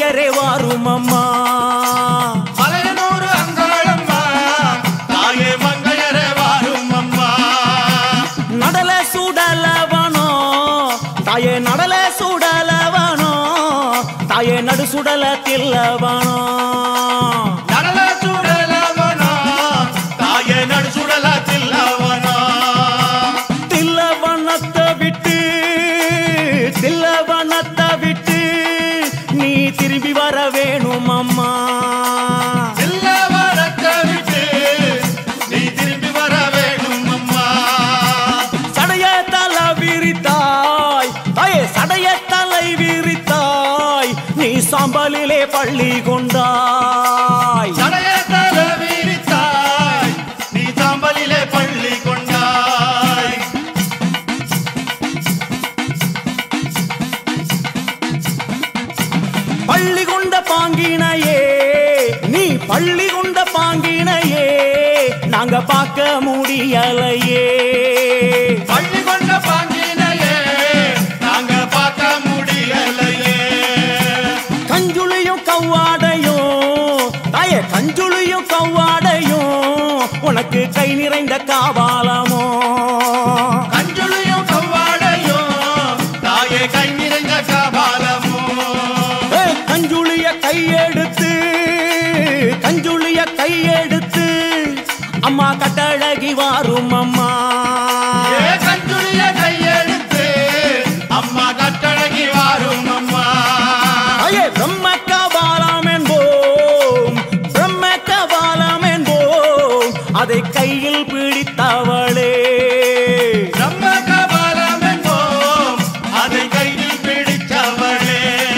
மங்கையரே வாரும் அம்மா மலையனூர் அங்காளம்மா தாயே மங்கையரே வாரும் அம்மா நடல சுடலவனோ தாயே நடல சுடலவனோ தாயே நடு சுடல தில்லவனோ நடல சுடலவனா தாயே நடு சுடல தில்லவனா தில்லவனத்தை விட்டு தில்லவனத்தை விட்டு நீ திரும்பி வர வேணும் அம்மா தில்லவனத்தை விட்டு நீ திரும்பி வர வேணும் அம்மா சடைய தலை விரித்தாய் தாயே சடைய தலை விரித்தாய் நீ சாம்பலிலே பள்ளி கொண்டாய் சடைய தல விரித்தாய் நீ சாம்பலிலே பள்ளி கொண்டாய் பள்ளி கொண்ட பாங்கினையே நீ பள்ளி கொண்ட பாங்கினையே நாங்க பார்க்க முடியலையே பள்ளி கொண்ட பாங்கினையே நாங்க பார்க்க முடியலையே கஞ்சுளியும் கவ்வாடையும் தாயே கஞ்சுளியும் கவ்வாடையும் உனக்கு கை நிறைந்த காவாலமோ கஞ்சுளியும் கவ்வாடையும் தாயே கை நிறைந்த கபாலமோ ஏய், கஞ்சுளிய கையெடுத்து கஞ்சுளிய கையெடுத்து அம்மா கட்டழகி வாரும் அம்மா ஏ கஞ்சுளிய கையெடுத்து அம்மா கட்டழகி வாரும் அம்மா ஐயே பிரம்ம கபாலம் என்போம் பிரம்ம கபாலம் என்போம் அதை கையில் பிடித்தவளே நம்ம கபாலம் என்போம் அதை கையில் பிடித்தவளே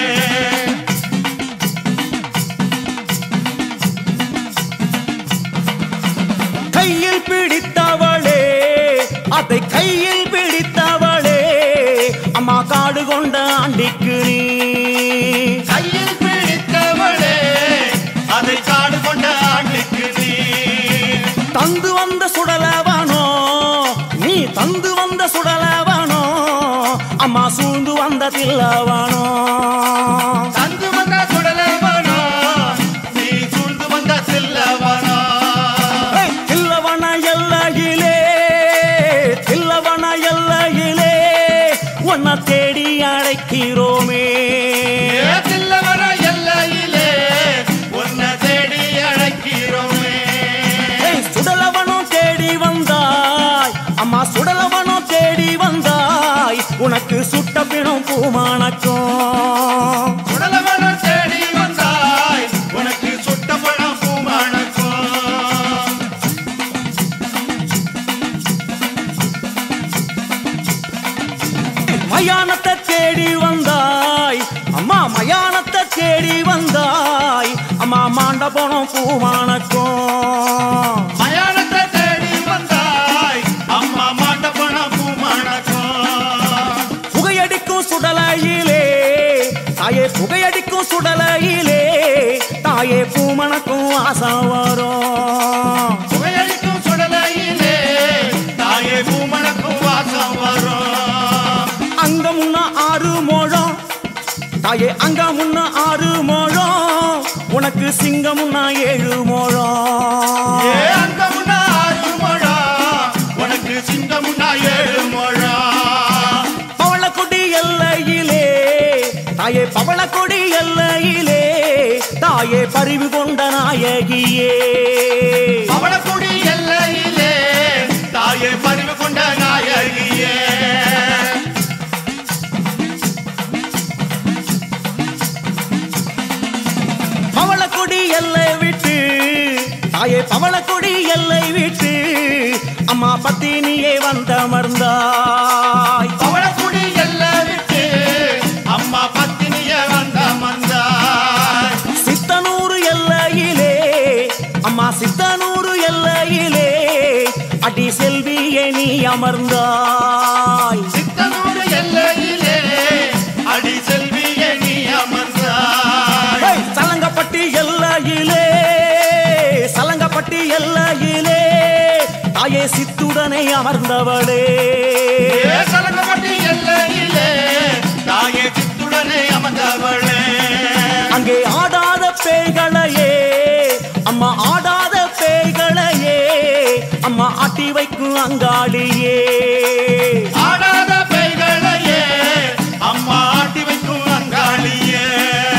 கையில் பிடித்தவளே அதை கையில் பிடித்தவளே அம்மா காடு கொண்ட ஆண்டிக்கு நீ கையில் பிடித்தவளே அதை காடு கொண்ட ஆண்டுக்கு நீ தந்து வந்த சுடலவனோ நீ தந்து வந்த சுடலவனோ அம்மா சூழ்ந்து வந்த தில்லவனோ தந்து வந்த சுடலவனோ நீ சூழ்ந்து வந்த செல்லவனோ ஏய், தில்லவன எல்லையிலே தில்லவன எல்லையிலே உன்னை தேடி அழைக்கிறோமே ஏ தில்லவன எல்லையிலே உன்னை தேடி அழைக்கிறோமே ஏய், சுடலவனும் தேடி வந்தாய் அம்மா சுடலவனும் தேடி வந்தாய் உனக்கு சுட்ட பிணம் பூமானக்கும் சுடலவன தேடி வந்தாய் உனக்கு சுட்ட பழம் பூமணக்கும் மயானத்தை தேடி வந்தாய் அம்மா மயானத்தை தேடி வந்தாய் அம்மா மாண்ட போனோம் பூமானக்கும் மயானத்தை தேடி வந்தாய் அம்மா மாட்ட பணம் பூமணக்கும் புகையடிக்கும் சுடலையிலே தாயே புகையடிக்கும் சுடலையிலே தாயே பூமணக்கும் ஆசம் வரும் புகையடிக்கும் சுடலையிலே தாயே பூமணக்கும் வாசம் வரும் அங்க முன்ன ஆறு மோழம் தாயே அங்க முன்ன ஆறு மோழம் உனக்கு சிங்கம் முன்ன ஏழு ஏ மோழம் அங்க முன்னா ஆறு முழம் உனக்கு சிங்கமுன்னா ஏழு முழம் பவளக்கொடி எல்லையிலே தாயே பவளக்கொடி எல்லையிலே தாயே பரிவு கொண்ட நாயகியே பவளக்குடி எல்லையிலே தாயே பறிவு கொண்ட நாயகியே பவளக்கொடி எல்லை விட்டு தாயே பவளக்கொடி எல்லை விட்டு அம்மா பத்தினியே வந்தமர்ந்தாய் பவளக்குடி எல்லை விட்டு அம்மா பத்தினிய வந்த மந்தாய் சித்தனூறு எல்லையிலே அம்மா சித்தனூறு எல்லையிலே அடி செல்வியே நீ அமர்ந்தாய் சித்தனூர் எல்லையிலே அடி செல்வியே நீ அமர்ந்தாய் ஏய், சலங்கப்பட்டி எல்லையிலே சலங்கப்பட்டி எல்லையிலே தாயே சித்துடனே அமர்ந்தவளே ஏ கலங்கப்பட்டி எல்லையிலே தாயே சித்துடனே அமர்ந்தவளே அங்கே அங்காளியே ஆடாத பேய்களையே அம்மா ஆட்டி வைக்கும் அங்காளியே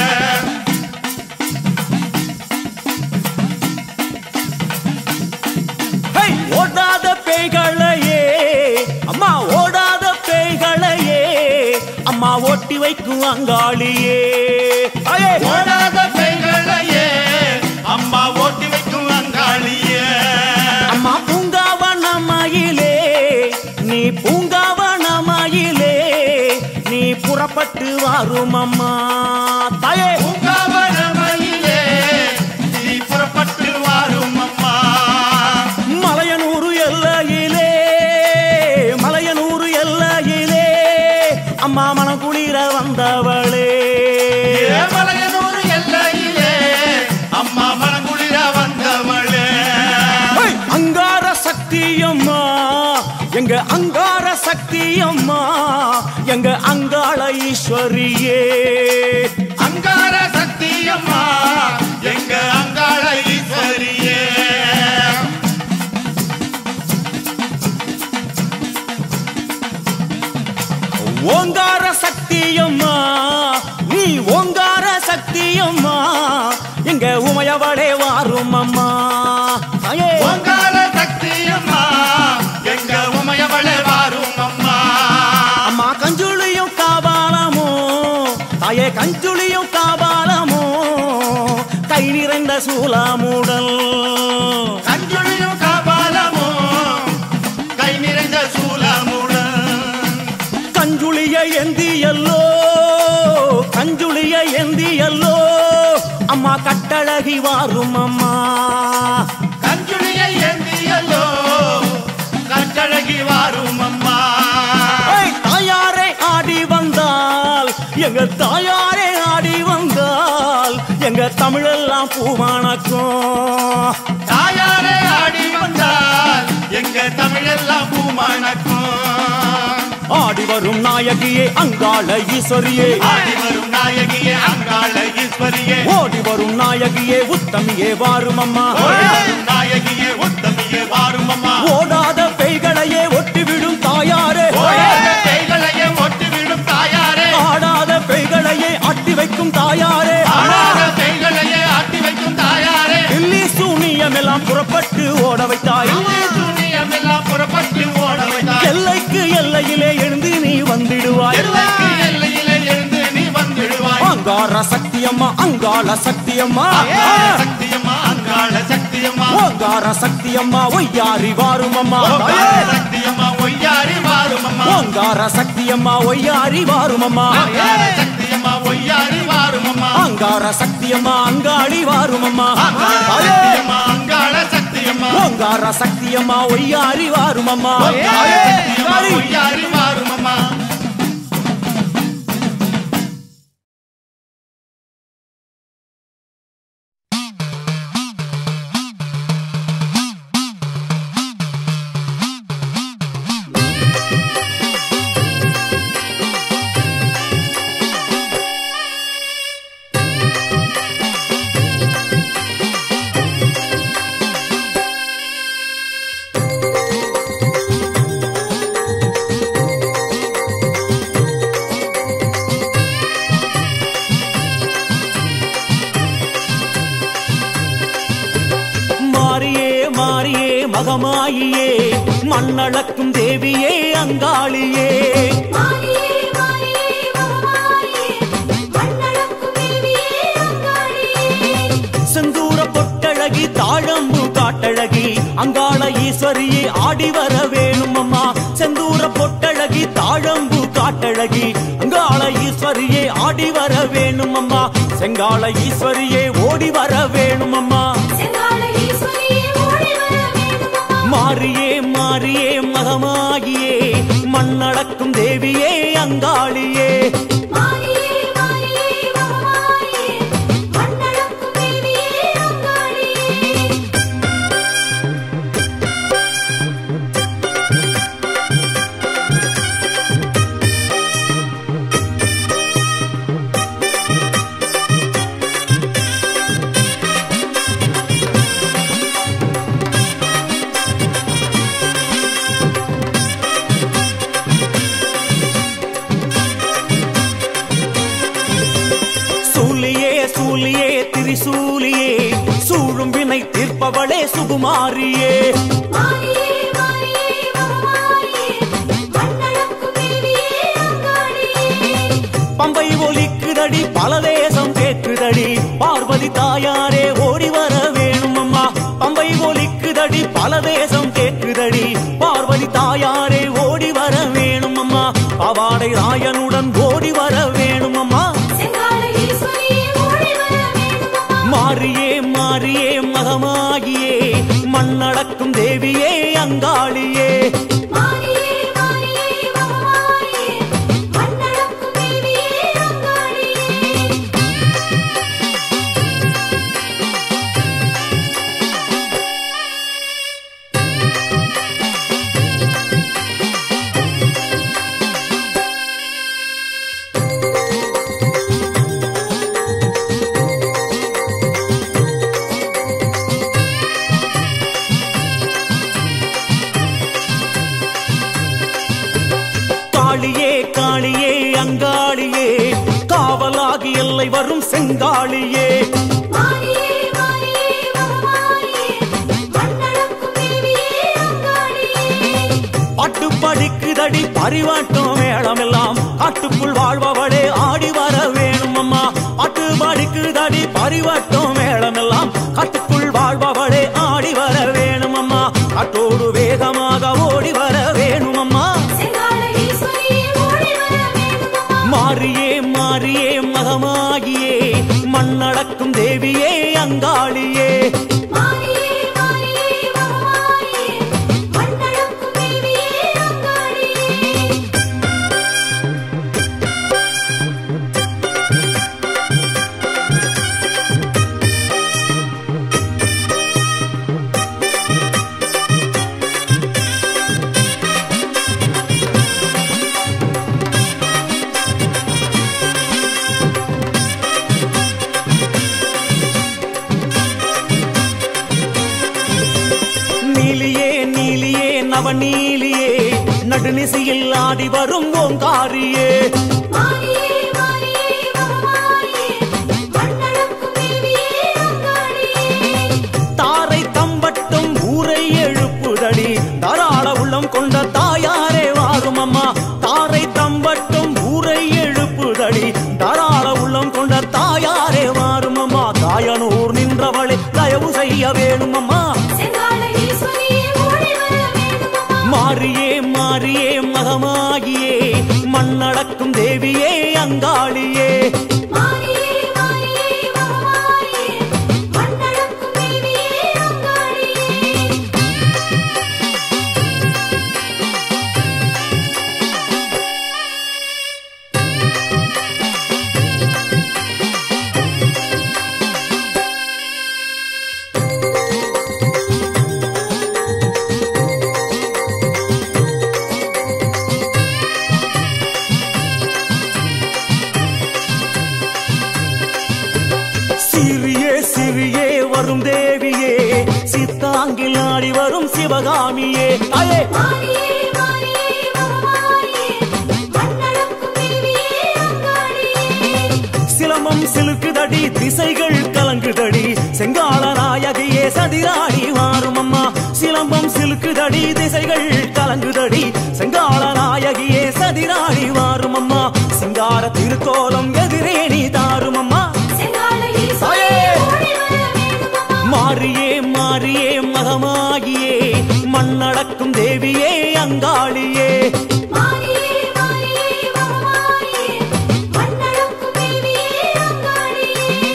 ஹை! ஓடாத பேய்களையே அம்மா ஓடாத பேய்களையே அம்மா ஓட்டி வைக்கும் அங்காளியே அயே! ஓடாத பேய்களையே அம்மா ஓட்டி வைக்கும் அங்காளியே அம்மா பூங்காவனமயிலே நீ பூங்காவனமயிலே நீ புறப்பட்டு வாரும் அம்மா தாயே பூங்காவனமயிலே நீ புறப்பட்டு வாரும் அம்மா மலையனூரு எல்லையிலே மலையனூரு எல்லையிலே அம்மா மனக்குளிர வந்தவளே ஏமலையனூர் எல்லையிலே அம்மா மனங்குளிர வந்தவளே ஹை! அங்கார சக்தியம்மா எங்க அங்கார சக்தியம்மா எங்க அங்காள ஈஸ்வரியே அங்கார சக்தியம்மா எங்க அங்காள ஈஸ்வரியே ஓங்கார சக்தியம்மா நீ ஓங்கார சக்தியம்மா எங்க உமையவளே வாரும் அம்மா தாயே! ஓங்கார சக்தியம்மா எங்க உமையவளே வாரும் அம்மா அம்மா கஞ்சுளியும் காபாலமோ தாயே கஞ்சுளியும் காபாலமோ கை நிறைந்த சூலாமுடல் கஞ்சுளியும் காபாலமோ கை நிறைந்த சூலமுடன் கஞ்சுளிய எந்தியல்லோ கஞ்சுளிய எந்தியல்லோ அம்மா கட்டழகி வாரும் அம்மா கஞ்சுளியை ஏந்தியல்லோ கட்டழகி வாரும் அம்மா ஏய், தாயாரே ஆடி வந்தால் எங்க தாயாரே ஆடி வந்தால் எங்க தமிழெல்லாம் பூவானக்கும் தாயாரே ஆடி வந்தால் எங்க தமிழெல்லாம் பூமணக்கும் ஆடி வரும் நாயகியே அங்காள ஈஸ்வரியே ஆடி வரும் நாயகியே அங்காள ஈஸ்வரியே ஓடி வரும் நாயகியே உத்தமியே வாரும் அம்மா ஓடி வரும் நாயகியே உத்தமியே வாரும் அம்மா ஓடாத பெய்களையே ஒட்டிவிடும் தாயாரே ஓடாத பேய்களையே ஒட்டி விடும் தாயாரே ஆடாத பெய்களையே அட்டி வைக்கும் தாயாரே ஆடாத பேய்களையே ஆட்டி வைக்கும் தாயாரே தில்லி சூனியம் எல்லாம் புறப்பட்டு ஓட வைத்தாய் இங்கே சூனியம் எல்லாம் புறப்பட்டு ஓட வைத்தாய் எல்லைக்கு எல்லையிலே எழுந்து நீ வந்திடுவாய் எல்லைக்கு எல்லையிலே எழுந்து நீ வந்துடுவாய் அங்கார சக்தியம்மா அங்காள சக்தியம்மா அங்காள சக்தியம்மா அங்காள சக்தியம்மா ஓங்கார சக்தியம்மா ஒய்யாரி வாரும் அம்மா ஓங்கார சக்தியம்மா ஒய்யாரி வாரும் அம்மா ஓங்கார சக்தியம்மா ஒய்யாரி வாரும் அம்மா அங்காள சக்தியம்மா ஒய்யாரி வாரும் அம்மா அங்கார சக்தியம்மா அங்காளி வாரும் அம்மா அங்காள சக்தியம்மா அங்காள சக்தியம்மா ஓங்கார சக்தியம்மா ஒய்யாரி வாரும் அம்மா அங்காள சக்தியம்மா ஒய்யாரி வாரும் அம்மா மாரியே மாரியே மகமாயியே மண்ணளக்கும் தேவியே அங்காளியே மாரியே மாரியே மகமாரியே மண்ணளக்கும் தேவியே அங்காளியே செந்தூர பொட்டழகி தாழம்பு காட்டழகி அங்காள ஈஸ்வரியே ஆடி வர வேணும் அம்மா செந்தூர பொட்டழகி தாழம்பு காட்டழகி அங்காள ஈஸ்வரியே ஆடி வர வேணும் அம்மா செங்கால ஈஸ்வரியே ஓடி வர வேணும் அம்மா செங்கால ஈஸ்வரியே ஓடி வர வேண்டுமம்மா மாரியே மாரியே மகமாகியே மண்ணளக்கும் தேவியே அங்காளியே மாரியே மாரியே மகமாரியே மண்ணளக்கும் தேவியே அங்காளியே திரிசூலியே சூழும் வினை தீர்ப்பவளே சுகுமாரியே மாரியே மாரியே மகமாரியே மண்ணளக்கும் தேவியே அங்காளியே பம்பை ஒலிக்குதடி பல தேசம் கேக்குதடி பார்வதி தாயாரே ஓடி வர வேணும் அம்மா பம்பை ஒலிக்குதடி பல தேசம் கேக்குதடி பார்வதி தாயாரே ஓடி வர வேணும் அம்மா பாவாடை ராயனுடன் ஓடி வர வேணும் அம்மா செங்கால ஈஸ்வரியே ஓடி வர வேண்டுமம்மா மாறியே மாறியே மகமாகியே மண்ணடக்கும் தேவியே அங்காளியே மாரியே மாரியே மகமாரியே மண்ணளக்கும் தேவியே அங்காளியே காளியே காளியே அங்காளியே காவலாகி எல்லை வரும் செங்காளியே மாரியே மாரியே மகமாரியே மண்ணளக்கும் தேவியே அங்காளியே பாட்டு படிக்குதடி பரிவாட்டம் மேளமெல்லாம் காட்டுக்குள் வாழ்பவளே ஆடி வர வேணும் அம்மா பாட்டு படிக்குதடி பரிவாட்டம் மேளமெல்லாம் காட்டுக்குள் வாழ்பவளே ஆடி வர வேணும் அம்மா காட்டோடு வேகமாக ஓடி வர வேணும் அம்மா செங்கால ஈஸ்வரியே ஓடி வர வேண்டுமம்மா மாறியே மாறியே மகமாகியே மண்ணடக்கும் தேவியே அங்காளியே மாரியே மாரியே மகமாரியே மண்ணளக்கும் தேவியே அங்காளியே நீலியே நீலியே நவநீலியே நடுநிசையில் ஆடி வரும் ஓங்காரியே மாரியே மாரியே மகமாரியே மண்ணளக்கும் தேவியே அங்காளியே தாரை தம்பட்டும் ஊரை எழுப்புதடி தாராள உள்ளம் கொண்ட தாயாரே வாரும் அம்மா தாரை தம்பட்டும் ஊரை எழுப்புதடி தாராள உள்ளம் கொண்ட தாயாரே வாரும் அம்மா தாயனூர் நின்றவளை தயவு செய்ய வேணும் அம்மா செங்கால ஈஸ்வரியே ஓடி வர வேண்டுமம்மா மாறியே மாறியே மகமாகியே மண்ணடக்கும் தேவியே அங்காளியே மாரியே மாரியே மகமாரியே மண்ணளக்கும் தேவியே அங்காளியே சிறியே சிறியே வரும் தேவியே சித்தாங்கில் ஆடி வரும் சிவகாமியே அயே மாரியே மாரியே மகமாரியே மண்ணளக்கும் தேவியே அங்காளியே சிலம்பம் சிலுக்குதடி திசைகள் கலங்குதடி செங்கால நாயகியே சதிராடி வாரும் அம்மா சிலம்பம் சிலுக்குதடி திசைகள் கலங்குதடி செங்கால நாயகியே சதிராடி வாரும் அம்மா சிங்கார திருக்கோலம் எதிரே நீ தாரும் அம்மா செங்கால ஈஸ்வரியே ஓடி வர வேண்டுமம்மா மாறியே மாறியே மகமாகியே மண்ணடக்கும் தேவியே அங்காளியே மாரியே மாரியே மகமாரியே மண்ணளக்கும் தேவியே அங்காளியே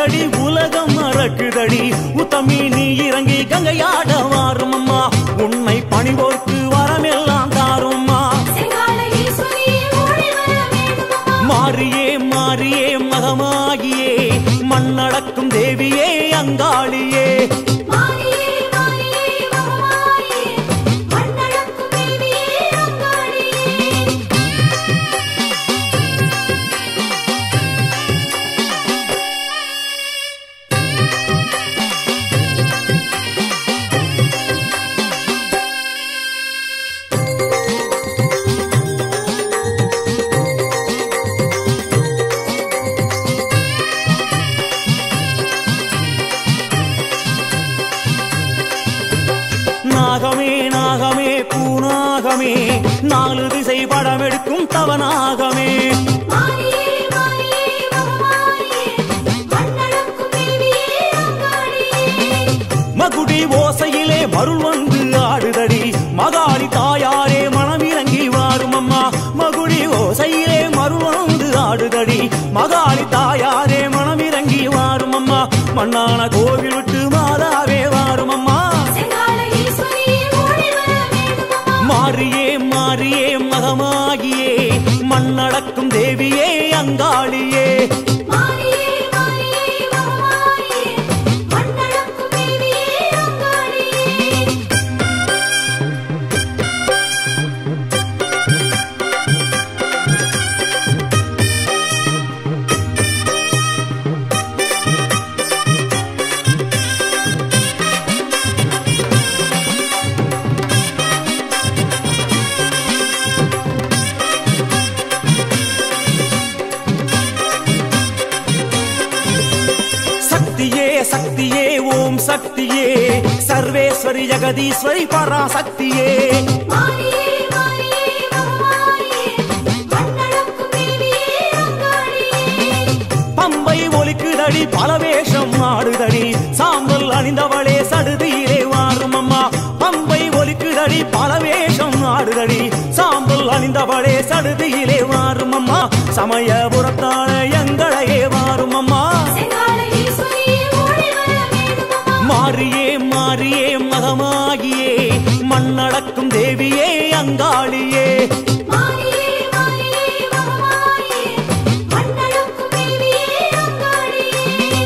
மறக்குதடி உலகம் மறக்குதடி உத்தமி நீ இறங்கி கங்கையாட வாரும் அம்மா உன்னை பணிவோர்க்கு வரமெல்லாம் தாரும் அம்மா செங்கால ஈஸ்வரியே ஓடி வர வேண்டும் அம்மா மாறியே மாறியே மகமாகியே மண்ணடக்கும் தேவியே அங்காளியே மாரியே மாரியே மகமாயே மண்ணளக்கும் தேவியே அங்காளியே நாகமே நாகமே பூநாகமே நாலு திசை படம் எடுக்கும் தவநாகமே மாரியே மாரியே மகமாயே மண்ணளக்கும் தேவியே அங்காளியே மகுடி ஓசையிலே மருள் வந்து ஆடுதடி மகாளி தாயாரே மனமிறங்கி வாரும் அம்மா மகுடி ஓசையிலே மருள் வந்து ஆடுதடி மகாளி தாயாரே மனமிறங்கி வாரும் அம்மா மண்ணான கோவில் விட்டு மாதாவே வாரும் அம்மா செங்கால ஈஸ்வரியே ஓடி வர வேண்டும் அம்மா மாறியே மாறியே மகமாகியே மண்ணடக்கும் தேவியே அங்காளியே மாரியே மாரியே மகமாயே மண்ணளக்கும் தேவியே அங்காளியே சக்தியே சக்தியே ஓம் சக்தியே சர்வேஸ்வரி ஜெகதீஸ்வரி பராசக்தியே மாரியே மாரியே மகமாயே மண்ணளக்கும் தேவியே அங்காளியே பம்பை ஒலிக்குதடி பல வேஷம் ஆடுதடி சாம்பல் அணிந்தவளே சடுதியிலே வாரும் அம்மா பம்பை ஒலிக்குதடி பல வேஷம் ஆடுதடி சாம்பல் அணிந்தவளே சடுதியிலே வாரும் அம்மா சமயபுரத்தான எங்களையே வாரும் அம்மா செங்கால ஈஸ்வரியே ஓடி வர வேண்டும் அம்மா மாறியே மாறியே மகமாகியே மண்ணடக்கும் தேவியே அங்காளியே மாரியே மாரியே மகமாயே மண்ணளக்கும் தேவியே அங்காளியே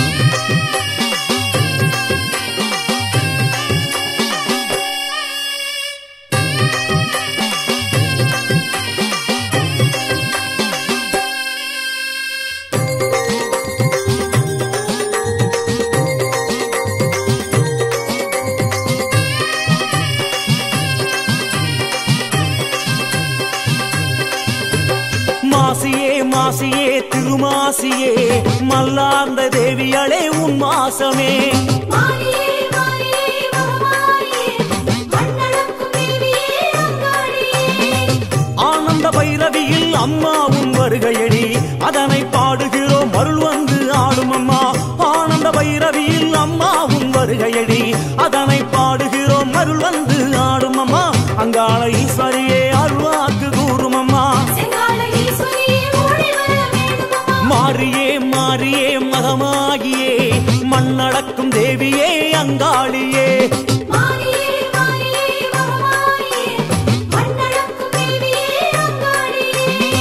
மாசியே மாசியே திருமாசியே மல்லார்ந்த தேவியளே உன் மாசமே மாரியே மாரியே மகமாயே மண்ணளக்கும் தேவியே அங்காளியே ஆனந்த பைரவியில் அம்மா உன் வருகையடி அதனை பாடுகிறோம் அருள் வந்து ஆடும் அம்மா ஆனந்த பைரவியில் அம்மா உன் வருகையடி அதனை பாடுகிறோம் அருள் வந்து ஆடும் அம்மா அங்காள ஈஸ்வரியே அருள்வாக்கு கூறும் அம்மா செங்கால ஈஸ்வரியே ஓடி வர வேண்டும் அம்மா மாறியே மாறியே மகமாகியே மண்ணடக்கும் தேவியே அங்காளியே மாரியே மாரியே மகமாயே மண்ணளக்கும் தேவியே அங்காளியே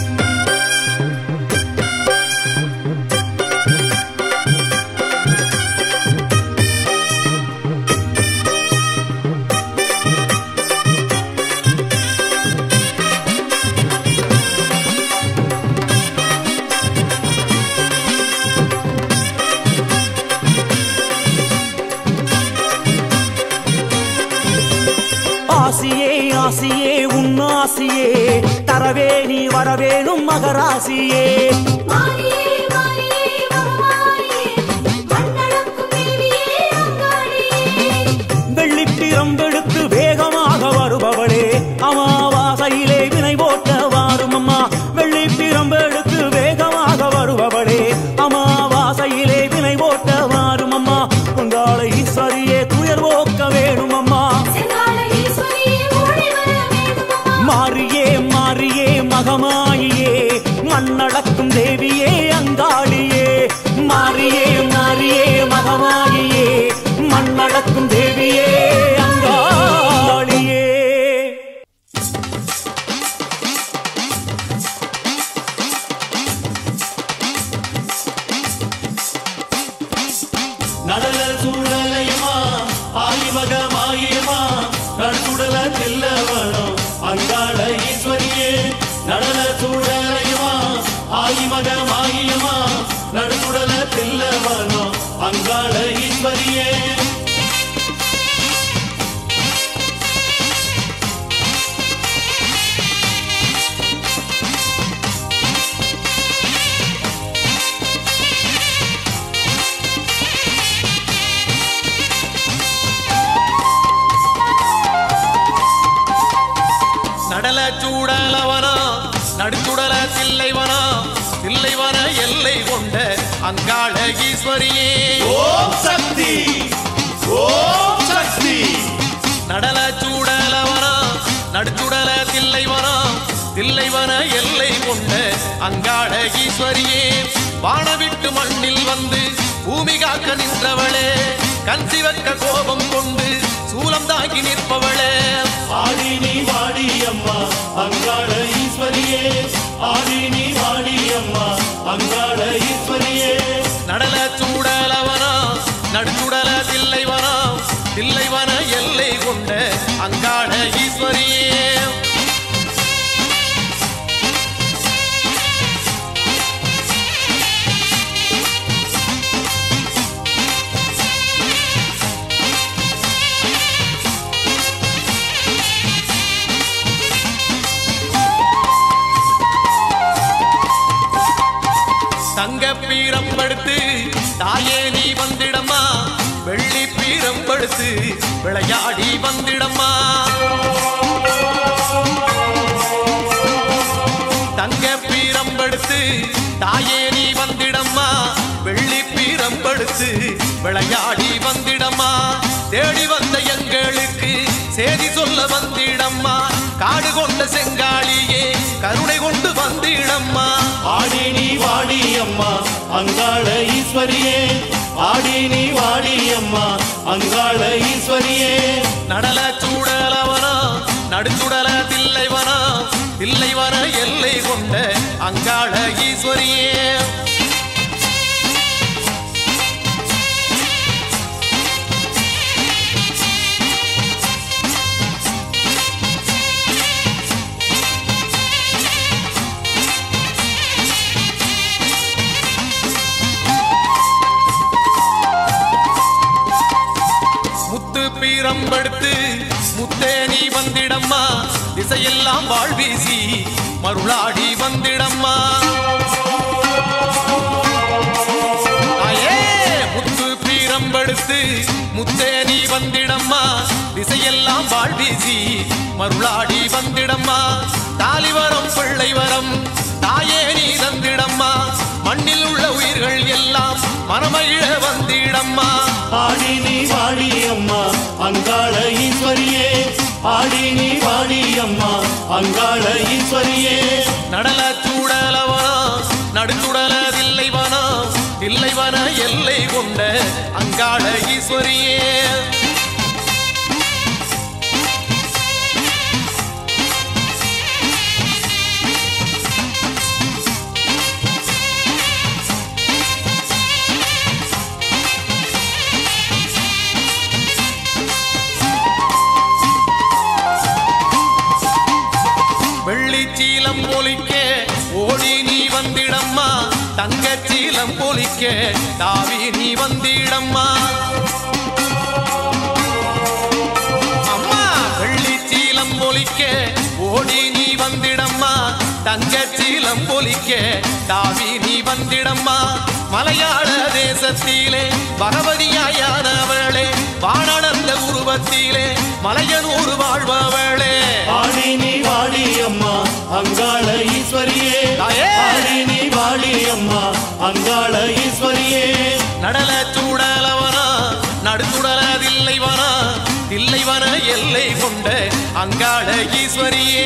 ஆசியே ஆசியே உன்னாசியே தரவே நீ வரவேணும் மகராசியே மாரியே மாரியே மகமாயே மண்ணளக்கும் தேவியே அங்காளியே வெள்ளிப்பிரம்பெடுத்து வேகமாக வருபவளே அமாவாசையிலே வினை போட்ட வாரும் அம்மா வெள்ளிப்பிரம்பெடுத்து வேகமாக வருபவளே அமாவாசையிலே வினை போட்ட வாரும் அம்மா உங்கால ஈஸ்வரியே துயர் போக்க வேணும் அம்மா செங்கால ஈஸ்வரியே ஓடி வர வேண்டும் அம்மா மாறியே மாறியே மகமாயியே மண்ணடக்கும் தேவி மாயமா நடுக்குடல தில்லவனோ அங்காள ஈஸ்வரியே நடல சூடலவனா நடுச்சுடல தில்லைவனா தில்லைவன எல்லை கொண்ட அங்காள ஈஸ்வரியே ஓம் சக்தி ஓம் சக்தி நடல சூடலவனா நடுச்சுடல தில்லைவனா தில்லைவன எல்லை கொண்ட அங்காள ஈஸ்வரியே வானவிட்டு மண்ணில் வந்து பூமி காக்க நின்றவளே கண் சிவக்க கோபம் கொண்டு சூலம் தாங்கி நிற்பவளே ஆடினி வாடி அம்மா அங்காள ஈஸ்வரியே ஆடினி வாடி அம்மா அங்காள ஈஸ்வரியே நடல சூடலவனா நடுச்சுடல தில்லைவனா தில்லைவன எல்லை கொண்ட அங்காள ஈஸ்வரியே தங்க பீரம் படுத்து தாயே நீ வந்திடம்மா வெள்ளி பீரம் படுத்து விளையாடி வந்திடம்மா தங்க பீரம் படுத்து தாயே நீ வந்திடம்மா வெள்ளி பீரம் படுத்து விளையாடி வந்திடம்மா தேடி வந்த எங்களுக்கு செய்தி சொல்ல வந்திடம்மா காடு கொண்ட செங்காளியே கருணை கொண்டு வந்திடம்மா ஆடினி வாடி அம்மா அங்காள ஈஸ்வரியே ஆடினி வாடி அம்மா அங்காள ஈஸ்வரியே நடல சூடலவனா நடுச்சுடல தில்லைவனா தில்லைவன எல்லை கொண்ட அங்காள ஈஸ்வரியே முத்து பீரம் படுத்து முத்தே நீ வந்திடம்மா திசையெல்லாம் வாழ்வீசி மருளாடி வந்திடம்மா தாயே, முத்து பீரம் படுத்து முத்தே நீ வந்திடம்மா திசையெல்லாம் வாழ்வீசி மருளாடி வந்திடம்மா தாலிவரம் பிள்ளை வரம் தாயே நீ தந்திடம்மா மண்ணில் உள்ள உயிர்கள் எல்லாம் மனமகிழ வந்திடம்மா ஆடினி வாடி அம்மா அங்காள ஈஸ்வரியே ஆடினி வாடி அம்மா அங்காள ஈஸ்வரியே நடல சூடலவனா நடுச்சுடல தில்லைவனா தில்லைவன எல்லை கொண்ட அங்காள ஈஸ்வரியே வெள்ளிச்சீலம் பொலிக்க ஓடி நீ வந்திடம்மா தங்கச்சீலம் பொலிக்க தாவி நீ வந்திடம்மா அம்மா வெள்ளிச்சீலம் பொலிக்க ஓடி நீ வந்திடம்மா தங்கச்சீலம் பொலிக்க தாவி நீ வந்திடம்மா மலையாள தேசத்திலே பகவதியாயானவளே வானளந்த உருவத்திலே மலையனூர் வாழ்பவளே ஆடினி வாடி அம்மா அங்காள ஈஸ்வரியே தாயே! ஆடினி வாடி அம்மா அங்காள ஈஸ்வரியே நடல சூடலவனா நடுச்சுடல தில்லைவனா தில்லைவன எல்லை கொண்ட அங்காள ஈஸ்வரியே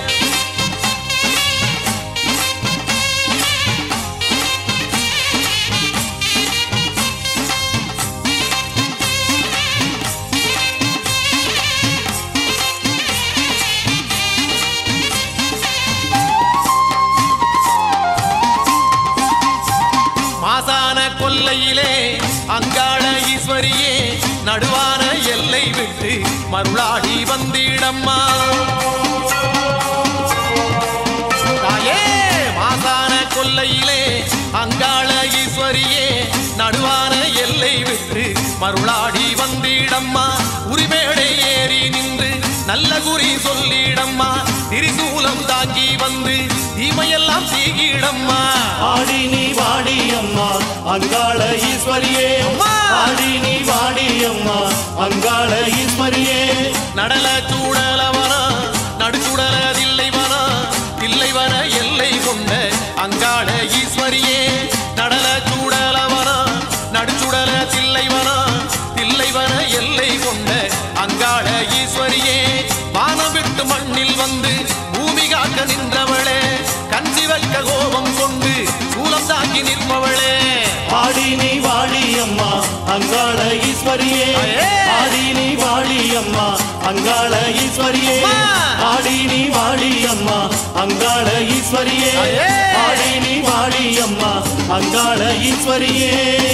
மாசான கொல்லையிலே அங்காள ஈஸ்வரியே நடுவான எல்லை விட்டு மருளாடி வந்திடம்மா தாயே மாசான கொல்லையிலே அங்காள ஈஸ்வரியே நடுவான எல்லை விட்டு மருளாடி வந்திடம்மா உரிமேடை ஏறி நின்று நல்ல குறி சொல்லிடம்மா திரிசூலம் தாங்கி வந்து தீமையெல்லாம் சீகிடம்மா ஆடி நீ வாடி அம்மா அங்காள ஈஸ்வரியே அம்மா! ஆடி நீ வாடி அம்மா அங்காள ஈஸ்வரியே நடல சூடலவனா நடுச்சுடல தில்லைவனா தில்லைவன எல்லை கொண்ட அங்காள ஈஸ்வரியே நடல சூடலவனா நடுச்சுடல தில்லைவனா தில்லைவன எல்லை கொண்ட அங்காள ஈஸ்வரியே வானம் விட்டு மண்ணில் வந்து பூமி காக்க நின்றவளே கஞ்சி வைக்க கோபம் கொண்டு சூலம் தாங்கி நிற்பவளே ஆடி நீ வாடி அம்மா அங்காள ஈஸ்வரியே அயே! ஆடி நீ வாடி அம்மா அங்காள ஈஸ்வரியே அம்மா! ஆடி நீ வாடி அம்மா அங்காள ஈஸ்வரியே அயே! ஆடி நீ வாடி அம்மா அங்காள ஈஸ்வரியே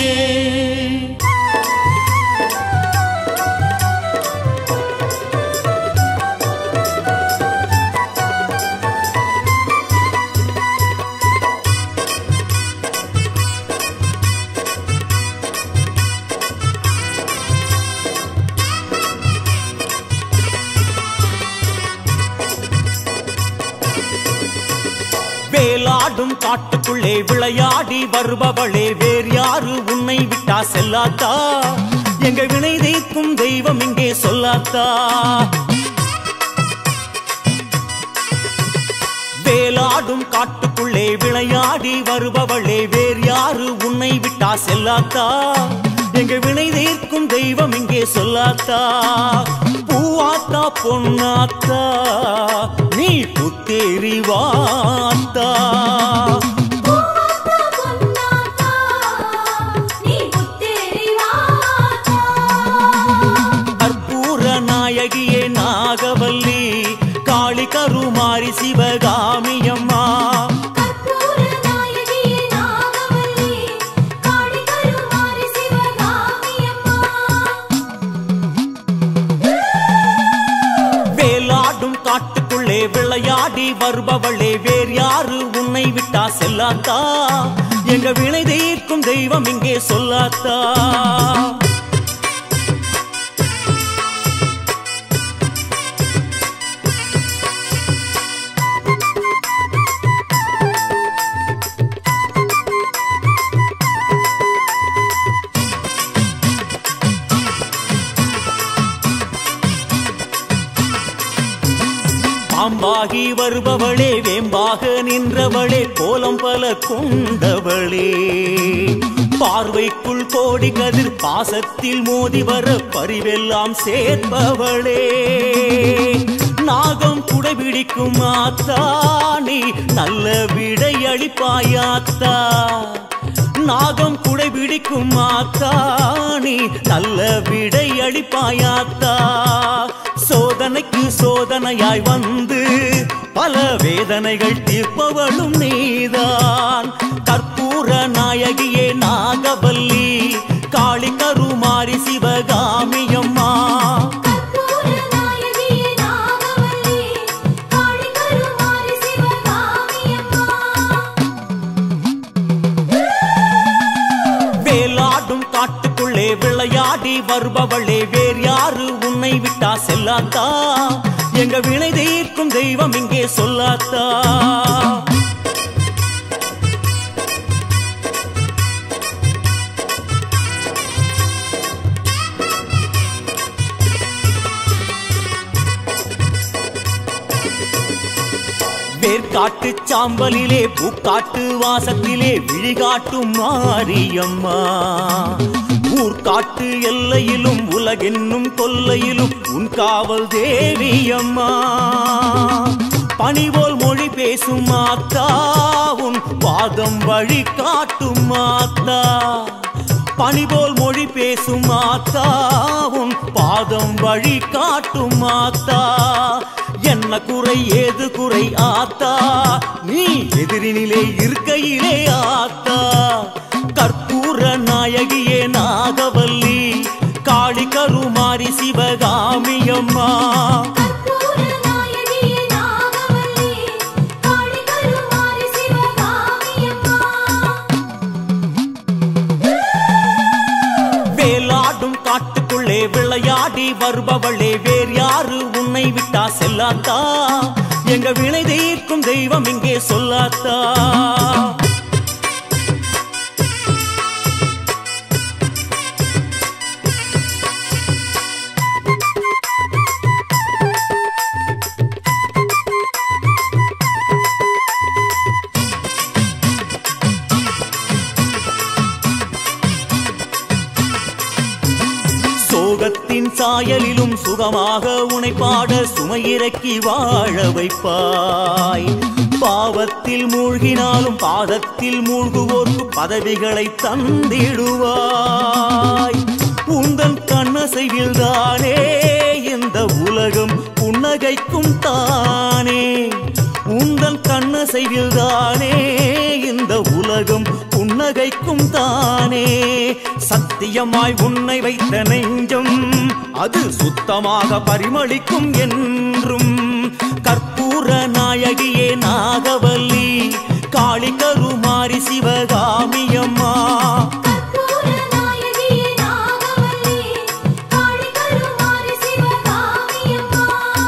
வேலாடும் காட்டுக்குள்ளே விளையாடி வருபவளே வேறு யாரு உன்னை விட்டா செல்லாத்தா எங்க வினை தீர்க்கும் தெய்வம் இங்கே சொல்லாத்தா வேலாடும் காட்டுக்குள்ளே விளையாடி வருபவளே வேறு யாரு உன்னை விட்டா செல்லாத்தா எங்க வினை தீர்க்கும் தெய்வம் இங்கே சொல்லாத்தா பூவாத்தா பொன்னாத்தா நீ புத்தேறிவாத்தா பூவாத்தா பொன்னாத்தா நீ புத்தேரிவாத்தா கற்பூர நாயகியே நாகவல்லி காளி கருமாரி சிவகாமியம்மா கற்பூர நாயகியே நாகவல்லி காளி கருமாரி சிவகாமியம்மா வேலாடும் காட்டுக்குள்ளே விளையாடி வருபவளே வேறு யாரு உன்னை விட்டா செல்லாத்தா எங்க வினை தீர்க்கும் தெய்வம் இங்கே சொல்லாத்தா பாம்பாகி வருபவளே வேம்பாக நின்றவளே கோலம் பல கொண்டவளே பார்வைக்குள் கோடி கதிர் பாசத்தில் மோதி வர பரிவெல்லாம் சேர்ப்பவளே நாகம் குடைபிடிக்கும் ஆத்தா நீ நல்ல விடை அளிப்பாயாத்தா நாகம் குடைபிடிக்கும் ஆத்தா நீ நல்ல விடை அளிப்பாயாத்தா சோதனைக்கு சோதனையாய் வந்து பல வேதனைகள் தீர்ப்பவளும் நீதான் கற்பூர நாயகியே நாகவல்லி காளி கருமாரி சிவகாமியம்மா கற்பூர நாயகியே நாகவல்லி காளி கருமாரி சிவகாமியம்மா வேலாடும் காட்டுக்குள்ளே விளையாடி வருபவளே வேறு யாரு உன்னை விட்டா செல்லாத்தா எங்க வினை தீர்க்கும் தெய்வம் இங்கே சொல்லாத்தா வேர்க்காட்டு சாம்பலிலே பூக்காட்டு வாசத்திலே விழிகாட்டும் மாரியம்மா ஊர்காட்டு எல்லையிலும் உலகென்னும் கொல்லையிலும் உன் காவல் தேவியம்மா பணிபோல் மொழி பேசும் மாத்தா உன் பாதம் வழி காட்டும் மாத்தா பணிபோல் மொழி பேசும் மாத்தா உன் பாதம் வழி காட்டும் மாத்தா என்ன குறை ஏது குறை ஆத்தா நீ எதிரினிலே இருக்கையிலே ஆத்தா கற்பூர நாயகியே நாகவல்லி காளி கருமாரி சிவகாமியம்மா கற்பூர நாயகியே நாகவல்லி காளி கருமாரி சிவகாமியம்மா விளையாடி வருபவளே வேறு யாரு உன்னை விட்டா செல்லாத்தா எங்க வினை தீர்க்கும் தெய்வம் இங்கே சொல்லாத்தா சோகத்தின் சாயலிலும் சுகமாக உனை பாட சுமையிறக்கி வாழ வைப்பாய் பாவத்தில் மூழ்கினாலும் பாதத்தில் மூழ்குவோர்க்கு பதவிகளை தந்திடுவாய் உந்தன் கண்ணசைவில் தானே இந்த உலகம் புன்னகைக்கும் தானே உந்தன் கண்ணசைவில் தானே இந்த உலகம் புன்னகைக்கும் தானே சத்தியமாய் உன்னை வைத்த நெஞ்சம் அது சுத்தமாக பரிமளிக்கும் என்றும் கற்பூர நாயகியே நாகவல்லி காளி கருமாரி சிவகாமியம்மா கற்பூர நாயகியே நாகவல்லி காளி கருமாரி சிவகாமியம்மா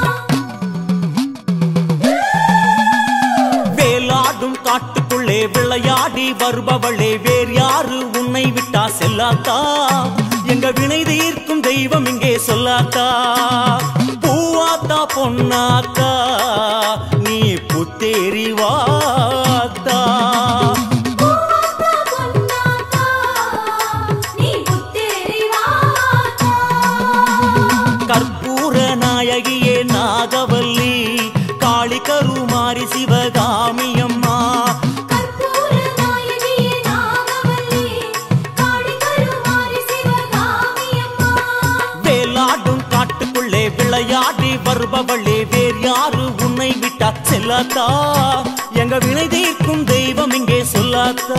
வேலாடும் காட்டுக்குள்ளே விளையாடி வருபவளே வேறு யாரு உன்னை விட்டா செல்லாத்தா எங்க வினை தீர்க்கும் தெய்வம் இங்கே சொல்லாத்தா பூவாத்தா பொன்னாத்தா நீ புத்தேரி வாத்தா பூவாத்தா பொன்னாத்தா நீ புத்தேரி வாத்தா கற்பூர நாயகியே நாகவல்லி காளி கருமாரி சிவகாமியம்மா கற்பூர நாயகியே நாகவல்லி காளி கருமாரி சிவகாமியம்மா வேலாடும் காட்டுக்குள்ளே விளையாடி வருபவளே வேறு யாரு உன்னை விட்டா செல்லாத்தா எங்க வினை தீர்க்கும் தெய்வம் இங்கே சொல்லாத்தா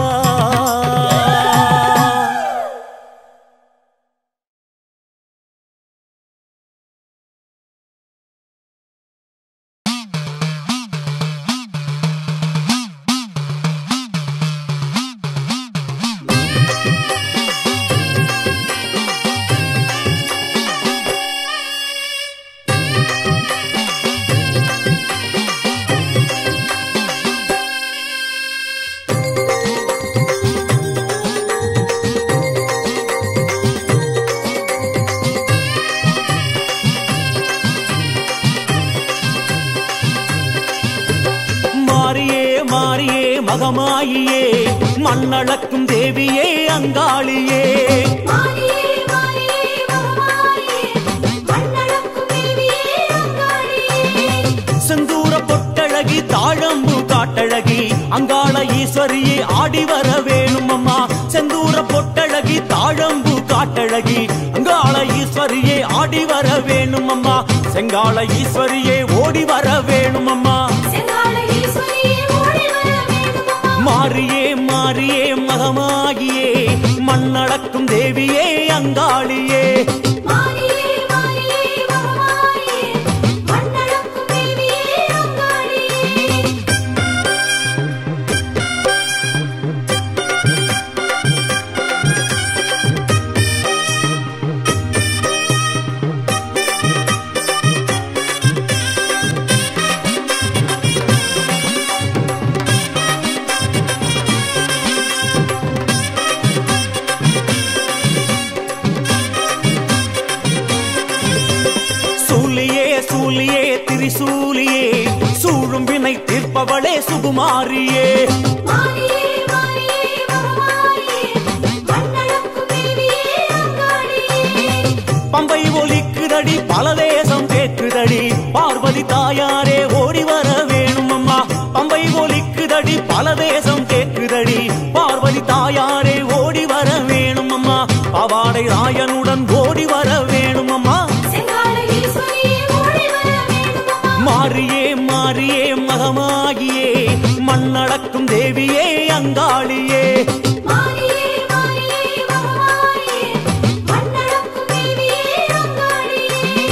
மாரியே மாரியே மகமாயியே மண்ணளக்கும் தேவியே அங்காளியே மாரியே மாரியே மகமாயே மண்ணளக்கும் தேவியே அங்காளியே செந்தூர பொட்டழகி தாழம்பு காட்டழகி அங்காள ஈஸ்வரியே ஆடி வர வேணும் அம்மா செந்தூர பொட்டழகி தாழம்பு காட்டழகி அங்காள ஈஸ்வரியே ஆடி வர வேணும் அம்மா செங்காள ஈஸ்வரியே ஓடி வர வேணும் அம்மா செங்கால ஈஸ்வரியே ஓடி வர வேண்டுமம்மா மாரியே மாரியே மகமாகியே மண்ணளக்கும் தேவியே அங்காளியே மாரியே மாரியே மகமாயே மண்ணளக்கும் தேவியே அங்காளியே சூலியே சூலியே திரிசூலியே சூழும் வினை தீர்ப்பவளே சுகுமாரியே மாரியே மாரியே மகமாயே மண்ணளக்கும் தேவியே அங்காளியே பம்பை ஒலிக்குதடி பல தேசம் கேட்குதடி பார்வதி தாயாரே ஓடி வர வேணும் அம்மா பம்பை ஒலிக்குதடி பல தேசம் கேட்குதடி பார்வதி தாயாரே ஓடி வர வேணும் அம்மா பவாடை ராயனுடன் ஓடி வர வேணும் அம்மா செங்கால ஈஸ்வரியே ஓடி வர வேண்டுமம்மா மாரியே மாரியே மகமாகியே மண்ணடக்கும் தேவியே அங்காளியே மாரியே மாரியே மகமாயே மண்ணளக்கும் தேவியே அங்காளியே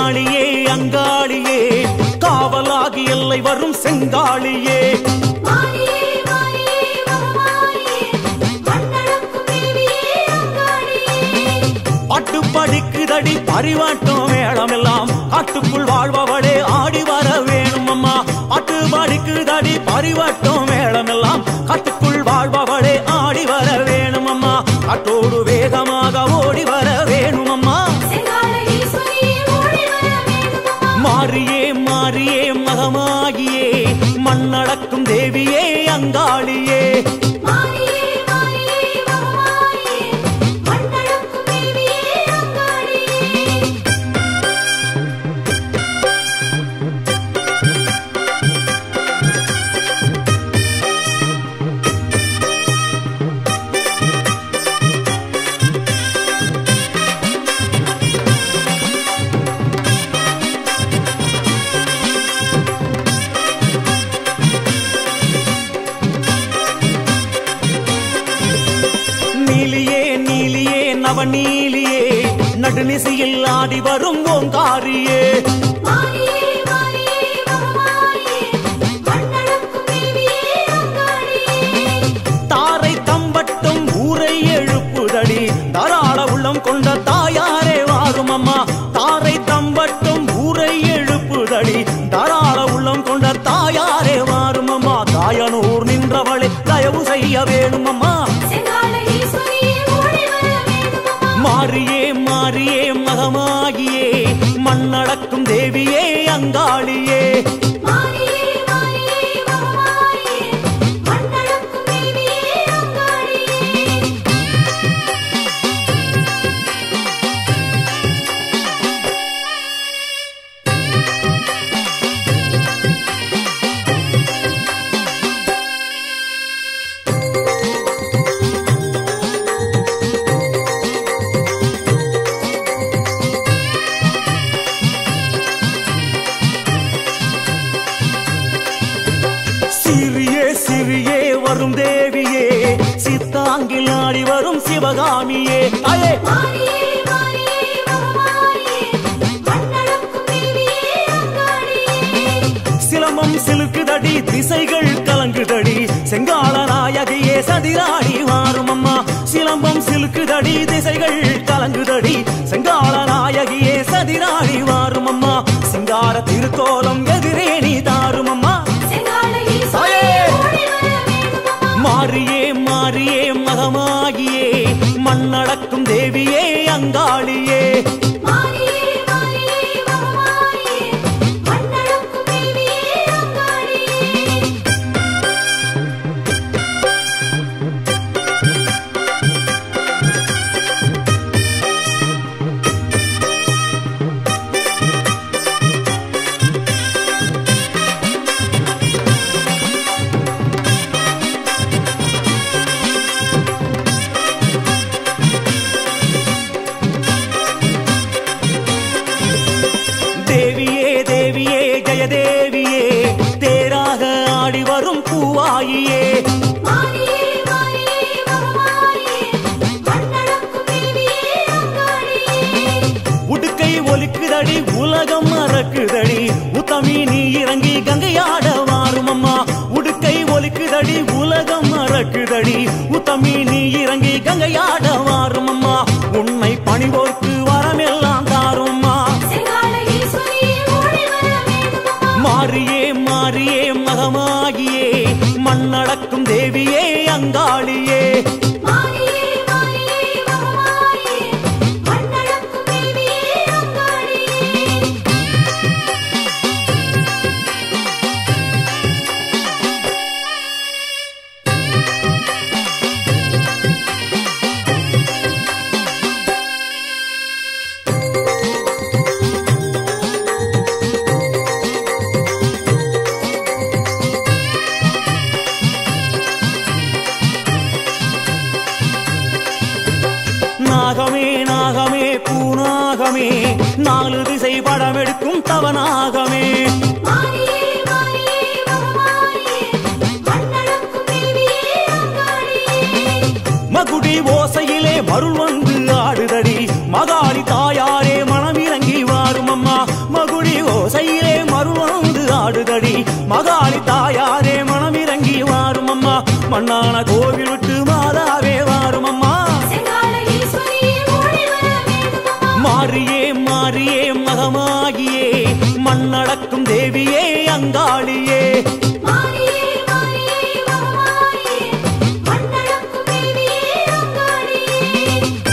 காளியே அங்காளியே காவலாகி எல்லை வரும் செங்காளியே மாரியே மாரியே மகமாயே மண்ணளக்கும் தேவியே அங்காளியே பாட்டு படிக்குதடி பரிவாட்டம் மேளமெல்லாம் காட்டுக்குள் வாழ்பவளே ஆடி வர வேணும் அம்மா பாட்டு படிக்குதடி பரிவாட்டம் மேளமெல்லாம் காட்டுக்குள் வாழ்பவளே ஆடி வர வேணும் அம்மா காட்டோடு வேகமாக ஓடி வர வேணும் அம்மா செங்கால ஈஸ்வரியே ஓடி வர வேண்டுமம்மா மாறியே மாறியே மகமாகியே மண்ணடக்கும் தேவியே அங்காளியே மாரியே மாரியே மகமாயே மண்ணளக்கும் தேவியே அங்காளியே நீலியே நீலியே நவநீலியே நடுநிசையில் ஆடி வரும் ஓங்காரியே மாரியே மாரியே மகமாயே மண்ணளக்கும் தேவியே அங்காளியே தாரை தம்பட்டும் ஊரை எழுப்புதடி தாராள உள்ளம் கொண்ட தாயாரே வாரும் அம்மா தாரை தம்பட்டும் ஊரை எழுப்புதடி தாராள உள்ளம் கொண்ட தாயாரே வாரும் அம்மா தாயனூர் நின்றவளே தயவு செய்ய வேணும் அம்மா செங்கால ஈஸ்வரியே ஓடி வர வேண்டுமம்மா மாறியே மாறியே மகமாகியே மண்ணடக்கும் தேவியே அங்காளியே மாரியே மாரியே மகமாயே மண்ணளக்கும் தேவியே அங்காளியே சிறியே சிறியே வரும் தேவியே சித்தாங்கில் ஆடி வரும் சிவகாமியே தாயே மாரியே மாரியே மகமாயே மண்ணளக்கும் தேவியே அங்காளியே சிலம்பம் சிலுக்குதடி திசைகள் கலங்குதடி செங்கால நாயகியே சதிராடி வாரும் அம்மா சிலம்பம் சிலுக்குதடி திசைகள் கலங்குதடி செங்கால நாயகியே சதிராடி வாரும் அம்மா சிங்கார திருக்கோலம் எதிரே நீ தாரும் அம்மா செங்கால ஈஸ்வரியே ஓடி வர வேண்டுமம்மா மாறியே மாறியே மகமாகியே மண்ணடக்கும் தேவியே அங்காளியே மாரியே மாரியே மகமாயே மண்ணளக்கும் தேவியே அங்காளியே தேவியே தேவியே ஜெயதேவியே தேராக ஆடி வரும் பூவாயியே மாரியே மாரியே மகமாயே மண்ணளக்கும் தேவியே அங்காளியே உடுக்கை ஒலிக்குதடி உலகம் மறக்குதடி உத்தமி நீ இறங்கி கங்கையாட வாரும் அம்மா உடுக்கை ஒலிக்குதடி உலகம் மறக்குதடி உத்தமி நீ இறங்கி கங்கையாட வாரும் அம்மா உன்னை பணிவோர்க்கு வரமெல்லாம் தாரும் அம்மா செங்கால ஈஸ்வரியே ஓடி வர வேண்டுமம்மா மாறியே மாறியே மகமாகியே மண்ணடக்கும் தேவியே அங்காளியே மாரியே மாரியே மகமாயே மண்ணளக்கும் தேவியே அங்காளியே நாகமே நாகமே பூநாகமே நாலு திசை படம் எடுக்கும் தவநாகமே மாரியே மாரியே மகமாயே மண்ணளக்கும் தேவியே அங்காளியே மகுடி ஓசையிலே மருள் வந்து ஆடுதடி மகாளி தாயாரே மனமிறங்கி வாரும் அம்மா மண்ணான கோவில் விட்டு மாதாவே வாரும் அம்மா செங்கால ஈஸ்வரியே ஓடி வர வேண்டும் அம்மா மாறியே மாறியே மகமாகியே மண்ணடக்கும் தேவியே அங்காளியே மாரியே மாரியே மகமாரியே மண்ணளக்கும் தேவியே அங்காளியே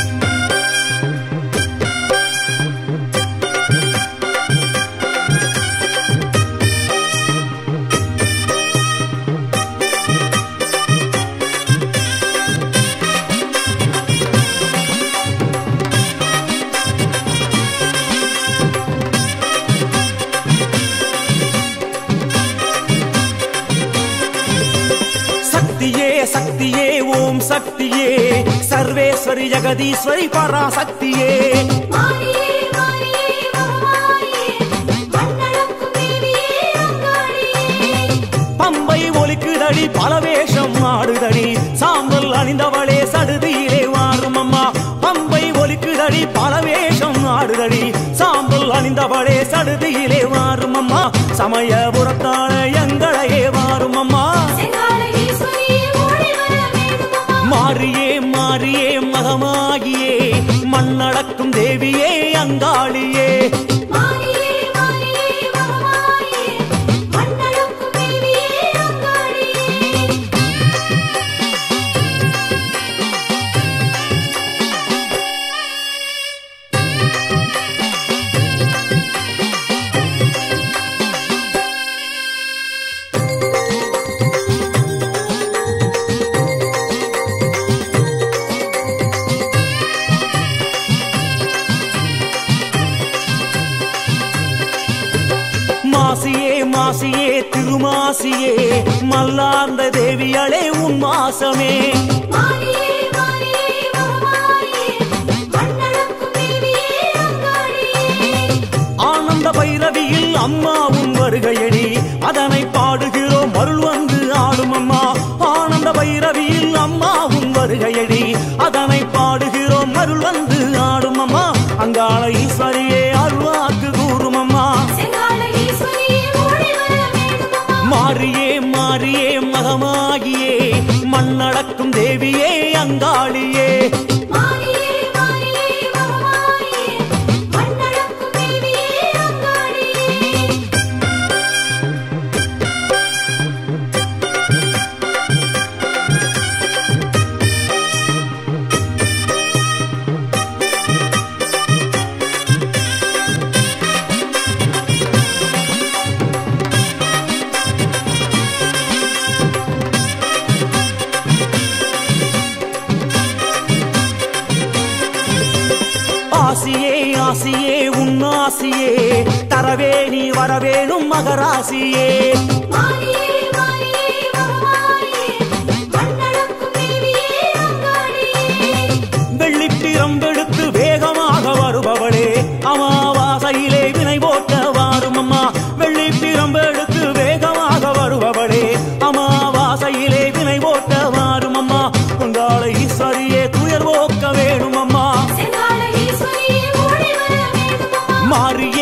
சக்தியே சக்தியே ஓம் சக்தியே சர்வேஸ்வரி ஜெகதீஸ்வரி பராசக்தியே மாரியே மாரியே மகமாரியே மண்ணளக்கும் தேவியே அங்காளியே பம்பை ஒலிக்குதடி பல வேஷம் ஆடுதடி சாம்பல் அணிந்தவளே சடுதியிலே வாரும் அம்மா பம்பை ஒலிக்குதடி பல வேஷம் ஆடுதடி சாம்பல் அணிந்தவளே சடுதியிலே வாரும் அம்மா சமயபுரத்தான எங்களையே வாரும் அம்மா செங்கால ஈஸ்வரியே ஓடி வர வேண்டும் அம்மா மாறியே மாறியே மகமாகியே மண்ணடக்கும் தேவியே அங்காளியே மாரியே மாரியே மகமாரியே மண்ணளக்கும் தேவியே அங்காளியே மாசியே மாசியே திருமாசியே மல்லார்ந்த தேவியளே உன் மாசமே மாரியே மாரியே மகமாரியே மண்ணளக்கும் தேவியே அங்காளியே ஆனந்த பைரவியில் அம்மாவும் வருகையடி அதனை பாடுகிறோம் அருள் வந்து ஆடும் அம்மா ஆனந்த பைரவியில் அம்மாவும் வருகையடி அதனை பாடுகிறோம் அருள் வந்து ஆடும் அம்மா அங்காள ஈஸ்வரியே அருள்வாக்கு கூறும் அம்மா செங்கால ஈஸ்வரியே ஓடி வர வேண்டும் அம்மா மாறியே மாறியே மகமாகியே மண்ணடக்கும் தேவியே அங்காளியே மாரியே மாரியே மகமாரியே மண்ணளக்கும் தேவியே அங்காளியே ஆசியே ஆசியே உன்னாசியே தரவே நீ வரவேணும் மகராசியே மாரியே மாரியே மகமாரியே மண்ணளக்கும் தேவியே அங்காளியே வெள்ளித்திரம்பெடுத்து வேகமாக வருபவளே அமாவாசையிலே வினை போட்ட வாரும் அம்மா வெள்ளித்திரம்பெடுத்து வேகமாக வருபவளே அமாவாசையிலே வினை போட்ட வாரும் அம்மா உங்கால ஈஸ்வரியே துயர் போக்க வேணும் அம்மா செங்கால ஈஸ்வரியே ஓடி வர வேண்டும் அம்மா மாறியே